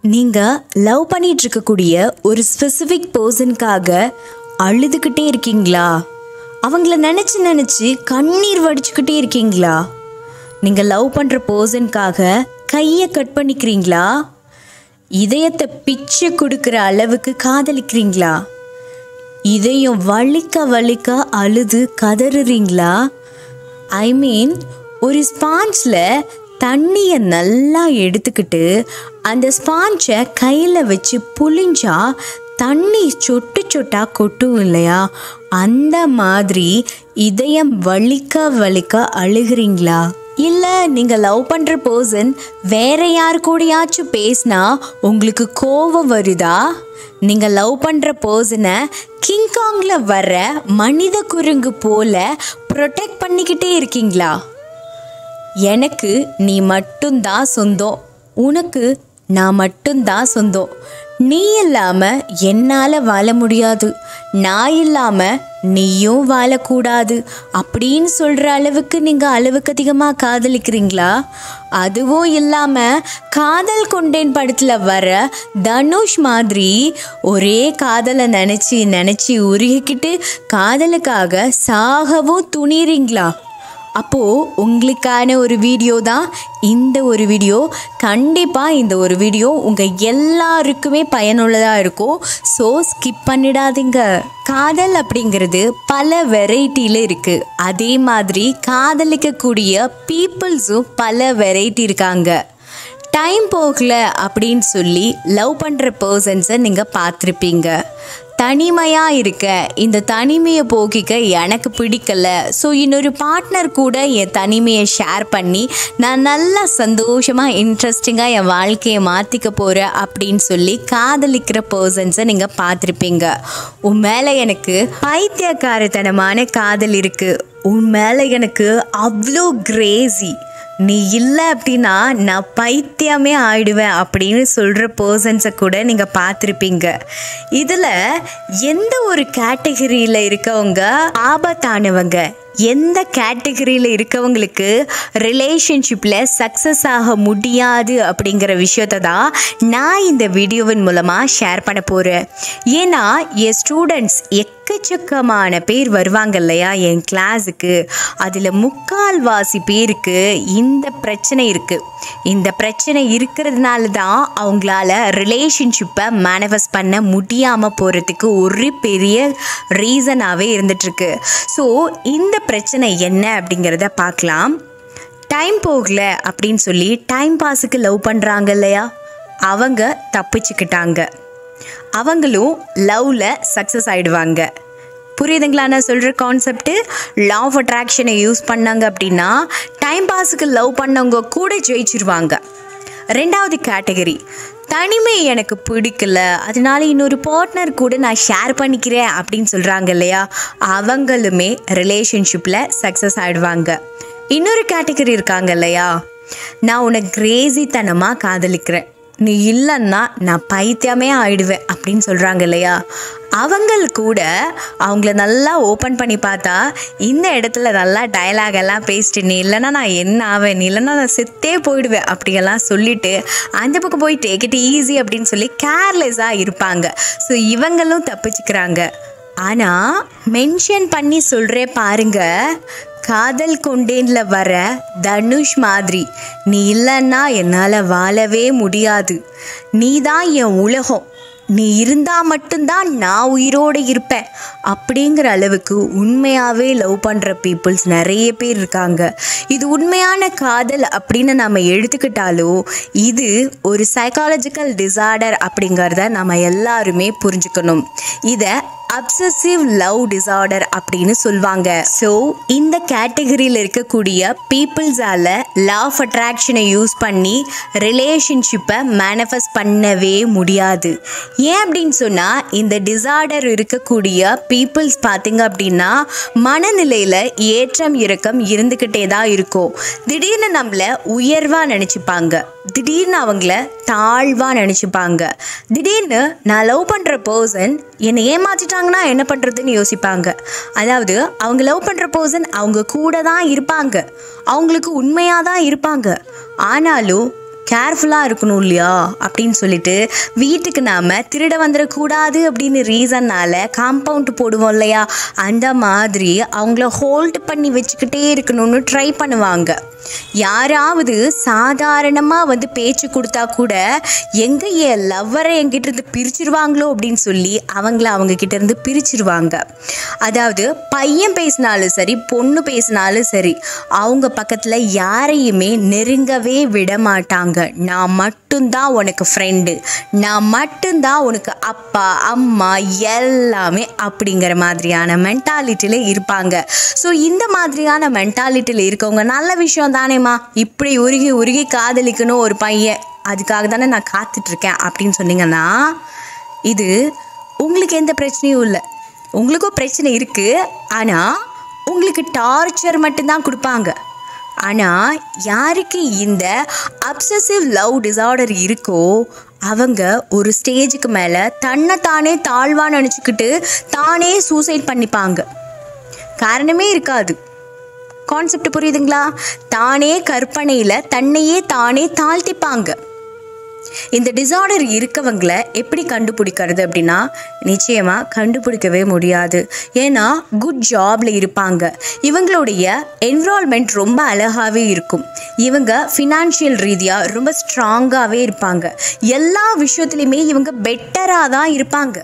நீங்கள் லவ் பண்ணிட்டு இருக்கக்கூடிய ஒரு ஸ்பெசிஃபிக் பர்சனுக்காக அழுதுகிட்டே இருக்கீங்களா அவங்கள நினச்சி நினச்சி கண்ணீர் வடிச்சுக்கிட்டே இருக்கீங்களா நீங்கள் லவ் பண்ணுற பர்சனுக்காக கையை கட் பண்ணிக்கிறீங்களா இதயத்தை பிச்சு கொடுக்குற அளவுக்கு காதலிக்கிறீங்களா இதயம் வலிக்க வலிக்க அழுது கதறுறீங்களா ஐ மீன் ஒரு ஸ்பாஞ்சில் தண்ணியை நல்லா எடுத்துக்கிட்டு அந்த ஸ்பாஞ்சை கையில் வச்சு புழிஞ்சா தண்ணி சொட்டு சொட்டா கொட்டும் இல்லையா அந்த மாதிரி இதயம் வலிக்க வலிக்க அழுகிறீங்களா இல்லை நீங்கள் லவ் பண்ணுற பர்சன் வேற யார் கூடயாச்சும் பேசினா உங்களுக்கு கோபம் வருதா நீங்கள் லவ் பண்ணுற பர்சனை கிங்காங்கில் வர மனித குரங்கு போல ப்ரொடெக்ட் பண்ணிக்கிட்டே இருக்கீங்களா எனக்கு நீ மட்டும்தான் சொந்தம் உனக்கு நான் மட்டும்தான் சொந்தம் நீ இல்லாமல் என்னால் வாழ முடியாது நான் இல்லாமல் நீயும் வாழக்கூடாது அப்படின்னு சொல்கிற அளவுக்கு நீங்கள் அளவுக்கு அதிகமாக காதலிக்கிறீங்களா அதுவும் இல்லாமல் காதல் கொண்டேன் படத்தில் வர தனுஷ் மாதிரி ஒரே காதலை நினச்சி நினச்சி உருகிக்கிட்டு காதலுக்காக சாகவும் துணிறீங்களா அப்போது உங்களுக்கான ஒரு வீடியோ தான் இந்த ஒரு வீடியோ கண்டிப்பாக இந்த ஒரு வீடியோ உங்கள் எல்லாருக்குமே பயனுள்ளதாக இருக்கும் ஸோ ஸ்கிப் பண்ணிடாதீங்க காதல் அப்படிங்கிறது பல வெரைட்டியில் இருக்குது அதே மாதிரி காதலிக்கக்கூடிய பீப்புள்ஸும் பல வெரைட்டி இருக்காங்க டைம் போகல அப்படின்னு சொல்லி லவ் பண்ணுற பர்சன்ஸை நீங்கள் பார்த்துருப்பீங்க தனிமையாக இருக்க இந்த தனிமையை போக்கிக்க எனக்கு பிடிக்கல ஸோ இன்னொரு பார்ட்னர் கூட என் தனிமையை ஷேர் பண்ணி நான் நல்லா சந்தோஷமாக இன்ட்ரெஸ்டிங்காக என் வாழ்க்கையை மாற்றிக்க போகிறேன் அப்படின்னு சொல்லி காதலிக்கிற பர்சன்ஸை நீங்கள் பார்த்துருப்பீங்க உன் மேலே எனக்கு பைத்தியக்காரத்தனமான காதல் இருக்குது உன் மேலே எனக்கு அவ்வளோ கிரேசி நீ இல்லை அப்படின்னா நான் பைத்தியமே ஆயிடுவேன் அப்படின்னு சொல்கிற பர்சன்ஸை கூட நீங்கள் பார்த்துருப்பீங்க இதில் எந்த ஒரு கேட்டகரியில் இருக்கவங்க ஆபத்தானவங்க எந்த கேட்டகரியில் இருக்கவங்களுக்கு ரிலேஷன்ஷிப்பில் சக்ஸஸ் ஆக முடியாது அப்படிங்கிற விஷயத்தை தான் நான் இந்த வீடியோவின் மூலமாக ஷேர் பண்ண போகிறேன் ஏன்னா என் ஸ்டூடெண்ட்ஸ் எக்கச்சக்கமான பேர் வருவாங்க இல்லையா என் கிளாஸுக்கு அதில் முக்கால்வாசி பேருக்கு இந்த பிரச்சனை இருக்குது இந்த பிரச்சனை இருக்கிறதுனால தான் அவங்களால ரிலேஷன்ஷிப்பை மேனிஃபெஸ்ட் பண்ண முடியாமல் போகிறதுக்கு ஒரு பெரிய ரீசனாகவே இருந்துகிட்ருக்கு ஸோ இந்த பிரச்சனை என்ன அப்படிங்கிறத பார்க்கலாம் டைம் போகல அப்படின்னு சொல்லி டைம் பாஸுக்கு லவ் பண்ணுறாங்க இல்லையா அவங்க தப்பிச்சுக்கிட்டாங்க அவங்களும் லவ்வில் சக்ஸஸ் ஆகிடுவாங்க புரியுதுங்களா நான் சொல்கிற கான்செப்ட்டு லா ஆஃப் அட்ராக்ஷனை யூஸ் பண்ணாங்க அப்படின்னா டைம் பாஸுக்கு லவ் பண்ணவங்க கூட ஜெயிச்சிருவாங்க ரெண்டாவது கேட்டகரி தனிமை எனக்கு பிடிக்கல அதனால இன்னொரு பார்ட்னர் கூட நான் ஷேர் பண்ணிக்கிறேன் அப்படின்னு சொல்கிறாங்க இல்லையா அவங்களுமே ரிலேஷன்ஷிப்பில் சக்ஸஸ் ஆகிடுவாங்க இன்னொரு கேட்டகரி இருக்காங்க இல்லையா நான் உன்னை கிரேசித்தனமாக காதலிக்கிறேன் நீ இல்லைன்னா நான் பைத்தியமே ஆயிடுவேன் அப்படின்னு சொல்கிறாங்க இல்லையா அவங்கள் கூட அவங்கள நல்லா ஓப்பன் பண்ணி பார்த்தா இந்த இடத்துல நல்லா டயலாக் எல்லாம் பேசிட்டு நீ இல்லைன்னா நான் என்ன ஆவேன் நீ இல்லைன்னா நான் செத்தே போயிடுவேன் அப்படியெல்லாம் சொல்லிட்டு அந்த பக்கம் போய் டேக் இட் ஈஸி அப்படின்னு சொல்லி கேர்லெஸ்ஸாக இருப்பாங்க ஸோ இவங்களும் தப்பிச்சுக்கிறாங்க ஆனால் மென்ஷன் பண்ணி சொல்கிறேன் பாருங்க காதல் கொண்டேன்ல வர தனுஷ் மாதிரி நீ இல்லைன்னா என்னால் வாழவே முடியாது நீ தான் என் உலகம் நீ இருந்தால் மட்டும்தான் நான் உயிரோடு இருப்பேன் அப்படிங்கிற அளவுக்கு உண்மையாகவே லவ் பண்ணுற பீப்புள்ஸ் நிறைய பேர் இருக்காங்க இது உண்மையான காதல் அப்படின்னு நம்ம எடுத்துக்கிட்டாலோ இது ஒரு சைக்காலஜிக்கல் டிசார்டர் அப்படிங்கிறத நம்ம எல்லாருமே புரிஞ்சுக்கணும் இதை அப்சசிவ் லவ் டிசார்டர் அப்படின்னு சொல்லுவாங்க ஸோ இந்த கேட்டகரியில் இருக்கக்கூடிய பீப்புள்ஸால் லா ஆஃப் அட்ராக்ஷனை யூஸ் பண்ணி ரிலேஷன்ஷிப்பை மேனிஃபெஸ்ட் பண்ணவே முடியாது ஏன் அப்படின்னு சொன்னால் இந்த டிசார்டர் இருக்கக்கூடிய பீப்புள்ஸ் பார்த்தீங்க அப்படின்னா மனநிலையில் ஏற்றம் இறக்கம் இருந்துக்கிட்டே தான் இருக்கும் திடீர்னு நம்மளை உயர்வாக நினச்சிப்பாங்க திடீர்னு அவங்கள தாழ்வாக நினச்சிப்பாங்க திடீர்னு நான் லவ் பண்ணுற பர்சன் என்னை ஏமாற்றிட்டாங்கன்னா என்ன பண்ணுறதுன்னு யோசிப்பாங்க அதாவது அவங்க லவ் பண்ணுற பர்சன் அவங்க கூட தான் இருப்பாங்க அவங்களுக்கு உண்மையாக தான் இருப்பாங்க ஆனாலும் கேர்ஃபுல்லாக இருக்கணும் இல்லையா அப்படின்னு சொல்லிட்டு வீட்டுக்கு நாம் திருட வந்துடக்கூடாது அப்படின்னு ரீசன்னால் காம்பவுண்ட் போடுவோம் இல்லையா அந்த மாதிரி அவங்கள ஹோல்ட் பண்ணி வச்சுக்கிட்டே இருக்கணும்னு ட்ரை பண்ணுவாங்க யாராவது சாதாரணமாக வந்து பேச்சு கொடுத்தா கூட எங்கே என் லவ்வரை என்கிட்ட இருந்து பிரிச்சிருவாங்களோ அப்படின்னு சொல்லி அவங்கள அவங்க கிட்ட இருந்து பிரிச்சிருவாங்க அதாவது பையன் பேசினாலும் சரி பொண்ணு பேசினாலும் சரி அவங்க பக்கத்தில் யாரையுமே நெருங்கவே விட மாட்டாங்க நான் மட்டும்தான் உனக்கு ஃப்ரெண்டு நான் மட்டும்தான் உனக்கு அப்பா அம்மா எல்லாமே அப்படிங்கிற மாதிரியான மென்டாலிட்டியில் இருப்பாங்க ஸோ இந்த மாதிரியான மென்டாலிட்டியில் இருக்கவங்க நல்ல விஷயம் தானேம்மா இப்படி உருகி உருகி காதலிக்கணும் ஒரு பையன் அதுக்காக தானே நான் காத்துட்ருக்கேன் அப்படின்னு சொன்னீங்கன்னா இது உங்களுக்கு எந்த பிரச்சனையும் இல்லை உங்களுக்கும் பிரச்சனை இருக்குது ஆனால் உங்களுக்கு டார்ச்சர் மட்டும்தான் கொடுப்பாங்க ஆனால் யாருக்கு இந்த அப்சசிவ் லவ் டிசார்டர் இருக்கோ அவங்க ஒரு ஸ்டேஜுக்கு மேலே தன்னைத்தானே தாழ்வாக நினச்சிக்கிட்டு தானே சூசைட் பண்ணிப்பாங்க காரணமே இருக்காது கான்செப்ட் புரியுதுங்களா தானே கற்பனையில் தன்னையே தானே தாழ்த்திப்பாங்க இந்த டிசார்டர் இருக்கவங்களை எப்படி கண்டுபிடிக்கிறது அப்படின்னா நிச்சயமாக கண்டுபிடிக்கவே முடியாது ஏன்னா குட் ஜாபில் இருப்பாங்க இவங்களுடைய என்விரான்மெண்ட் ரொம்ப அழகாகவே இருக்கும் இவங்க ஃபினான்ஷியல் ரீதியாக ரொம்ப ஸ்ட்ராங்காகவே இருப்பாங்க எல்லா விஷயத்துலையுமே இவங்க பெட்டராக தான் இருப்பாங்க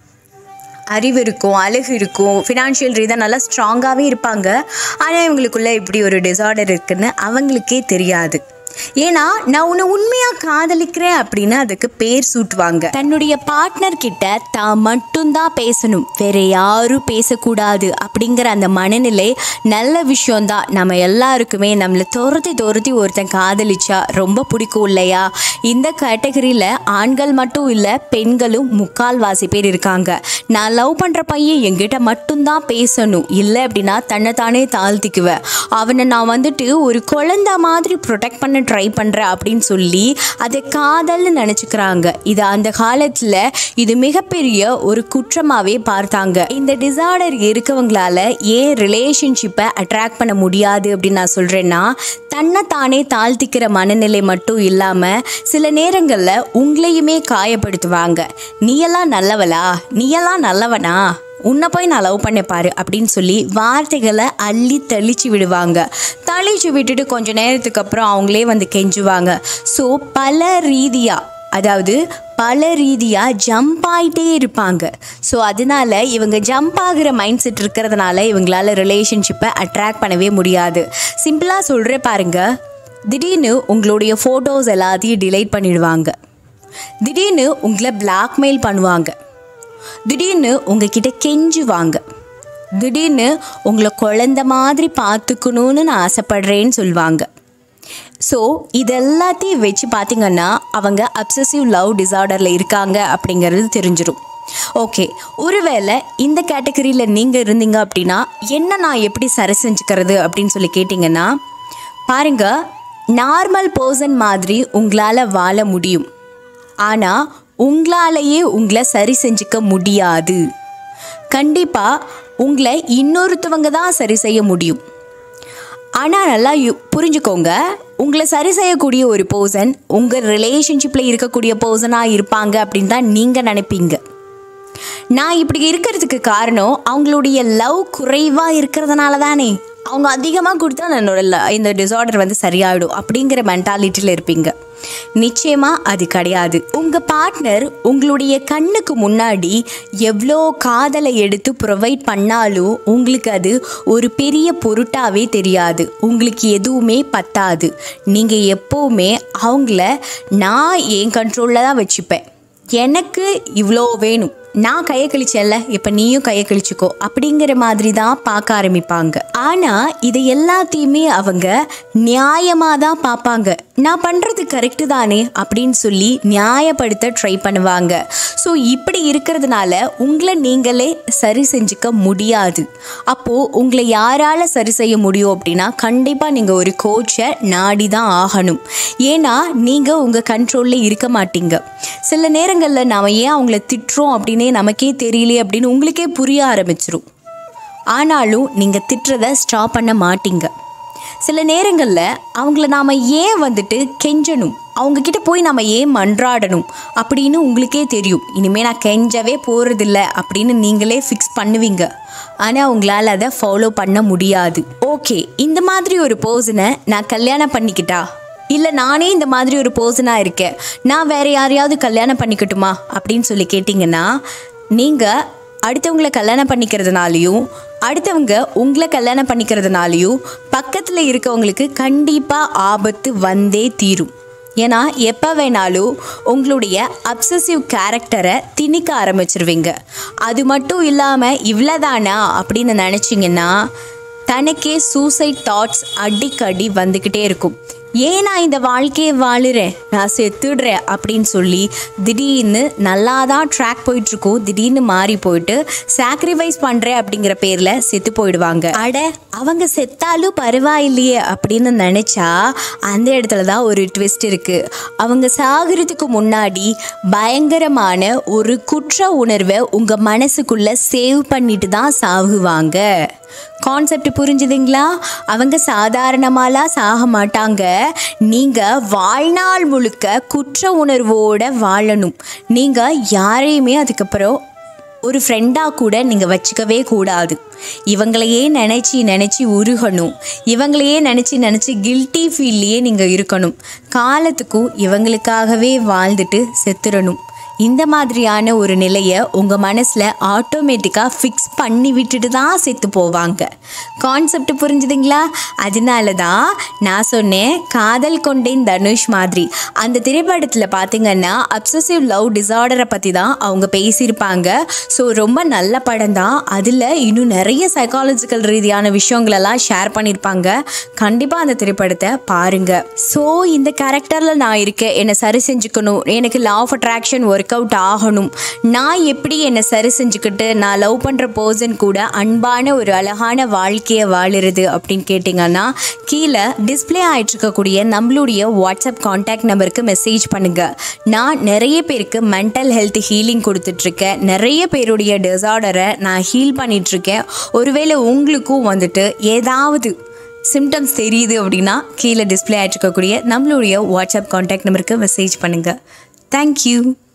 அறிவு இருக்கும் அழகு இருக்கும் ஃபினான்ஷியல் ரீதியாக நல்லா ஸ்ட்ராங்காகவே இருப்பாங்க ஆனால் இவங்களுக்குள்ள இப்படி ஒரு டிசார்டர் இருக்குன்னு அவங்களுக்கே தெரியாது ஏன்னா நான் உன்னை உண்மையாக காதலிக்கிறேன் அப்படின்னு அதுக்கு பேர் சூட்டுவாங்க தன்னுடைய பார்ட்னர் கிட்ட தான் மட்டும்தான் பேசணும் வேற யாரும் பேசக்கூடாது அப்படிங்கிற அந்த மனநிலை நல்ல விஷயம்தான் நம்ம எல்லாருக்குமே நம்மளை துரத்தி துரத்தி ஒருத்தன் காதலிச்சா ரொம்ப பிடிக்கும் இல்லையா இந்த கேட்டகரியில் ஆண்கள் மட்டும் இல்லை பெண்களும் முக்கால்வாசி பேர் இருக்காங்க நான் லவ் பண்ணுற பையன் என்கிட்ட மட்டும்தான் பேசணும் இல்லை அப்படின்னா தன்னைத்தானே தாழ்த்திக்குவேன் அவனை நான் வந்துட்டு ஒரு குழந்தை மாதிரி ப்ரொடெக்ட் பண்ண ட்ரை பண்ணுறேன் அப்படின்னு சொல்லி அதை காதல்னு நினச்சிக்கிறாங்க இது அந்த காலத்தில் இது மிகப்பெரிய ஒரு குற்றமாகவே பார்த்தாங்க இந்த டிசார்டர் இருக்கவங்களால ஏன் ரிலேஷன்ஷிப்பை அட்ராக்ட் பண்ண முடியாது அப்படின்னு நான் சொல்கிறேன்னா தன்னைத்தானே தாழ்த்திக்கிற மனநிலை மட்டும் இல்லாமல் சில நேரங்களில் உங்களையுமே காயப்படுத்துவாங்க நீயெல்லாம் நல்லவளா நீயெல்லாம் நல்லவனா உன்னை போய் நான் லவ் பண்ண பாரு அப்படின்னு சொல்லி வார்த்தைகளை அள்ளி தெளிச்சு விடுவாங்க தெளிச்சு விட்டுட்டு கொஞ்ச நேரத்துக்கு அப்புறம் அவங்களே வந்து கெஞ்சுவாங்க ஸோ பல ரீதியாக அதாவது பல ரீதியாக ஜம்ப் ஆகிட்டே இருப்பாங்க ஸோ அதனால இவங்க ஜம்ப் ஆகிற மைண்ட் செட் இருக்கிறதுனால இவங்களால ரிலேஷன்ஷிப்பை அட்ராக்ட் பண்ணவே முடியாது சிம்பிளாக சொல்கிற பாருங்க திடீர்னு உங்களுடைய ஃபோட்டோஸ் எல்லாத்தையும் டிலைட் பண்ணிடுவாங்க திடீர்னு உங்களை பிளாக்மெயில் பண்ணுவாங்க திடீர்னு உங்ககிட்ட கெஞ்சுவாங்க திடீர்னு உங்களை குழந்த மாதிரி பார்த்துக்கணுன்னு நான் ஆசைப்படுறேன்னு சொல்லுவாங்க ஸோ இது எல்லாத்தையும் வச்சு பார்த்தீங்கன்னா அவங்க அப்சசிவ் லவ் டிசார்டரில் இருக்காங்க அப்படிங்கிறது தெரிஞ்சிடும் ஓகே ஒருவேளை இந்த கேட்டகரியில் நீங்கள் இருந்தீங்க அப்படின்னா என்ன நான் எப்படி சரி செஞ்சுக்கிறது அப்படின்னு சொல்லி கேட்டிங்கன்னா பாருங்க நார்மல் பர்சன் மாதிரி உங்களால் வாழ முடியும் ஆனால் உங்களாலேயே உங்களை சரி செஞ்சுக்க முடியாது கண்டிப்பாக உங்களை இன்னொருத்தவங்க தான் சரி செய்ய முடியும் ஆனால் நல்லா யு- புரிஞ்சுக்கோங்க உங்களை சரி செய்யக்கூடிய ஒரு பர்சன் உங்கள் ரிலேஷன்ஷிப்பில் இருக்கக்கூடிய பர்சனாக இருப்பாங்க அப்படின்னு தான் நீங்கள் நினைப்பீங்க நான் இப்படி இருக்கிறதுக்கு காரணம் அவங்களுடைய லவ் குறைவாக இருக்கிறதுனால தானே அவங்க அதிகமாக கொடுத்தா என்னோட ல- இந்த டிசார்டர் வந்து சரியாயிடும் அப்படிங்கிற மென்டாலிட்டியில் இருப்பீங்க நிச்சயமாக அது கிடையாது உங்கள் பார்ட்னர் உங்களுடைய கண்ணுக்கு முன்னாடி எவ்வளோ காதலை எடுத்து ப்ரொவைட் பண்ணாலும் உங்களுக்கு அது ஒரு பெரிய பொருட்டாவே தெரியாது உங்களுக்கு எதுவுமே பத்தாது நீங்கள் எப்போவுமே அவங்கள நான் என் கண்ட்ரோலில் தான் வச்சுப்பேன் எனக்கு இவ்வளோ வேணும் நான் கையை கழிச்சேன்ல இப்போ நீயும் கையை கழிச்சுக்கோ அப்படிங்கிற மாதிரி தான் பார்க்க ஆரம்பிப்பாங்க ஆனால் இதை எல்லாத்தையுமே அவங்க நியாயமாக தான் பார்ப்பாங்க நான் பண்ணுறது கரெக்டு தானே அப்படின்னு சொல்லி நியாயப்படுத்த ட்ரை பண்ணுவாங்க ஸோ இப்படி இருக்கிறதுனால உங்களை நீங்களே சரி செஞ்சுக்க முடியாது அப்போது உங்களை யாரால் சரி செய்ய முடியும் அப்படின்னா கண்டிப்பாக நீங்கள் ஒரு கோச்சை நாடி தான் ஆகணும் ஏன்னா நீங்கள் உங்கள் கண்ட்ரோலில் இருக்க மாட்டீங்க சில நேரங்களில் நாம் ஏன் அவங்கள திட்டுறோம் அப்படின்னே நமக்கே தெரியலையே அப்படின்னு உங்களுக்கே புரிய ஆரம்பிச்சிரும் ஆனாலும் நீங்கள் திட்டுறதை ஸ்டாப் பண்ண மாட்டீங்க சில நேரங்களில் அவங்கள நாம் ஏன் வந்துட்டு கெஞ்சணும் அவங்க கிட்ட போய் நம்ம ஏன் மன்றாடணும் அப்படின்னு உங்களுக்கே தெரியும் இனிமேல் நான் கெஞ்சவே போகிறதில்ல அப்படின்னு நீங்களே ஃபிக்ஸ் பண்ணுவீங்க ஆனால் உங்களால் அதை ஃபாலோ பண்ண முடியாது ஓகே இந்த மாதிரி ஒரு போஸனை நான் கல்யாணம் பண்ணிக்கிட்டா இல்லை நானே இந்த மாதிரி ஒரு பர்சனாக இருக்கேன் நான் வேற யாரையாவது கல்யாணம் பண்ணிக்கட்டுமா அப்படின்னு சொல்லி கேட்டிங்கன்னா நீங்கள் அடுத்தவங்களை கல்யாணம் பண்ணிக்கிறதுனாலையும் அடுத்தவங்க உங்களை கல்யாணம் பண்ணிக்கிறதுனாலையும் பக்கத்தில் இருக்கவங்களுக்கு கண்டிப்பாக ஆபத்து வந்தே தீரும் ஏன்னா எப்போ வேணாலும் உங்களுடைய அப்சசிவ் கேரக்டரை திணிக்க ஆரம்பிச்சிருவீங்க அது மட்டும் இல்லாமல் இவ்வளோதானா அப்படின்னு நினச்சிங்கன்னா தனக்கே சூசைட் தாட்ஸ் அடிக்கடி வந்துக்கிட்டே இருக்கும் ஏன் நான் இந்த வாழ்க்கையை வாழுறேன் நான் செத்துடுறேன் அப்படின்னு சொல்லி திடீர்னு நல்லா தான் ட்ராக் போயிட்டுருக்கோம் திடீர்னு மாறி போயிட்டு சாக்ரிஃபைஸ் பண்ணுறேன் அப்படிங்கிற பேரில் செத்து போயிடுவாங்க அட அவங்க செத்தாலும் பரவாயில்லையே அப்படின்னு நினச்சா அந்த இடத்துல தான் ஒரு ட்விஸ்ட் இருக்குது அவங்க சாகிறதுக்கு முன்னாடி பயங்கரமான ஒரு குற்ற உணர்வை உங்கள் மனசுக்குள்ளே சேவ் பண்ணிட்டு தான் சாகுவாங்க கான்செப்ட் புரிஞ்சுதுங்களா அவங்க சாதாரணமாலாம் சாக மாட்டாங்க நீங்கள் வாழ்நாள் முழுக்க குற்ற உணர்வோட வாழணும் நீங்கள் யாரையுமே அதுக்கப்புறம் ஒரு ஃப்ரெண்டாக கூட நீங்கள் வச்சுக்கவே கூடாது இவங்களையே நினச்சி நினச்சி உருகணும் இவங்களையே நினச்சி நினச்சி கில்ட்டி ஃபீல்லையே நீங்கள் இருக்கணும் காலத்துக்கும் இவங்களுக்காகவே வாழ்ந்துட்டு செத்துறணும் இந்த மாதிரியான ஒரு நிலையை உங்கள் மனசில் ஆட்டோமேட்டிக்காக ஃபிக்ஸ் பண்ணி விட்டுட்டு தான் செத்து போவாங்க கான்செப்ட் புரிஞ்சுதுங்களா அதனால தான் நான் சொன்னேன் காதல் கொண்டேன் தனுஷ் மாதிரி அந்த திரைப்படத்தில் பார்த்தீங்கன்னா அப்சசிவ் லவ் டிசார்டரை பற்றி தான் அவங்க பேசியிருப்பாங்க ஸோ ரொம்ப நல்ல படம் தான் அதில் இன்னும் நிறைய சைக்காலஜிக்கல் ரீதியான விஷயங்களெல்லாம் ஷேர் பண்ணியிருப்பாங்க கண்டிப்பாக அந்த திரைப்படத்தை பாருங்கள் ஸோ இந்த கேரக்டரில் நான் இருக்கேன் என்னை சரி செஞ்சுக்கணும் எனக்கு law of attraction work out ஆகணும் நான் எப்படி என்னை சரி செஞ்சுக்கிட்டு நான் லவ் பண்ணுற பர்சன் கூட அன்பான ஒரு அழகான வாழ்க்கையை வாழுறது அப்படின்னு கேட்டிங்கன்னா கீழே டிஸ்பிளே ஆகிட்டு இருக்கக்கூடிய நம்மளுடைய வாட்ஸ்அப் காண்டாக்ட் நம்பருக்கு மெசேஜ் பண்ணுங்கள் நான் நிறைய பேருக்கு மென்டல் ஹெல்த் ஹீலிங் கொடுத்துட்ருக்கேன் நிறைய பேருடைய டிசார்டரை நான் ஹீல் பண்ணிகிட்ருக்கேன் ஒருவேளை உங்களுக்கும் வந்துட்டு ஏதாவது சிம்டம்ஸ் தெரியுது அப்படின்னா கீழே டிஸ்பிளே ஆகிட்டு இருக்கக்கூடிய நம்மளுடைய வாட்ஸ்அப் காண்டாக்ட் நம்பருக்கு மெசேஜ் பண்ணுங்கள் தேங்க்யூ